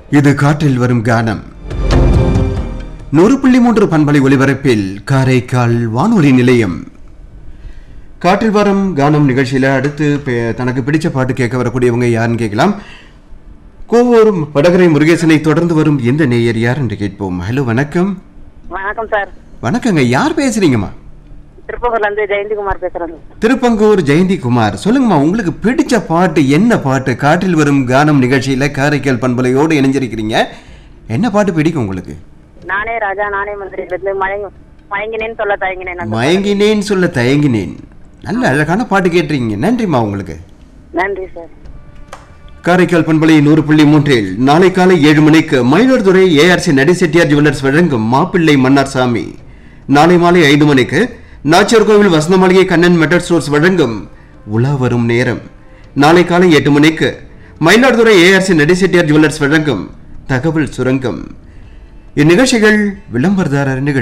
இது காற்றில் வரும் கானம் நூறு புள்ளி மூன்று பண்பலை ஒலிபரப்பில் காரைக்கால் வானொலி நிலையம் காற்றில் வரும் கானம் நிகழ்ச்சியில அடுத்து பே- தனக்கு பிடிச்ச பாட்டு கேட்க வரக்கூடியவங்க யாருன்னு கேட்கலாம் கோவூர் வடகரை முருகேசனை தொடர்ந்து வரும் எந்த நேயர் யார் என்று கேட்போம் ஹலோ வணக்கம் வணக்கம் சார் வணக்கங்க யார் பேசுறீங்கம்மா திருப்பூர்ல இருந்து ஜெயந்திகுமார் பேசுறேன் திருப்பங்கூர் ஜெயந்தி குமார் சொல்லுங்கம்மா உங்களுக்கு பிடிச்ச பாட்டு என்ன பாட்டு காற்றில் வரும் கானம் நிகழ்ச்சியில காரைக்கால் பண்பலையோடு இணைஞ்சிருக்கிறீங்க என்ன பாட்டு பிடிக்கும் உங்களுக்கு நானே ராஜா நானே மந்திரி இருந்து மயங்க மயங்கினேன்னு சொல்ல தயங்கினேன் அந்த- மயங்கினேன் சொல்ல தயங்கினேன் நல்ல அழகான பாட்டு கேட்டிருக்கீங்க நன்றிம்மா உங்களுக்கு நன்றி சார் காரைக்கால் பண்பலை நூறு புள்ளி மூன்றில் நாளை காலை ஏழு மணிக்கு மயிலாடுதுறை ஏஆர்சி நடிசெட்டியார் ஜுவல்லர்ஸ் வழங்கும் மாப்பிள்ளை மன்னார் சாமி நாளை மாலை ஐந்து மணிக்கு நாச்சர் கோவில் வசந்த மாளிகை கண்ணன் மெட்டல் ஸ்டோர்ஸ் வழங்கும் உலா வரும் நேரம் நாளை காலை எட்டு மணிக்கு மயிலாடுதுறை ஏஆர்சி நடிசெட்டியார் ஜுவல்லர்ஸ் வழங்கும் தகவல் சுரங்கம் இந்நிகழ்ச்சிகள் விளம்பரதாரர் நிகழ்ச்சி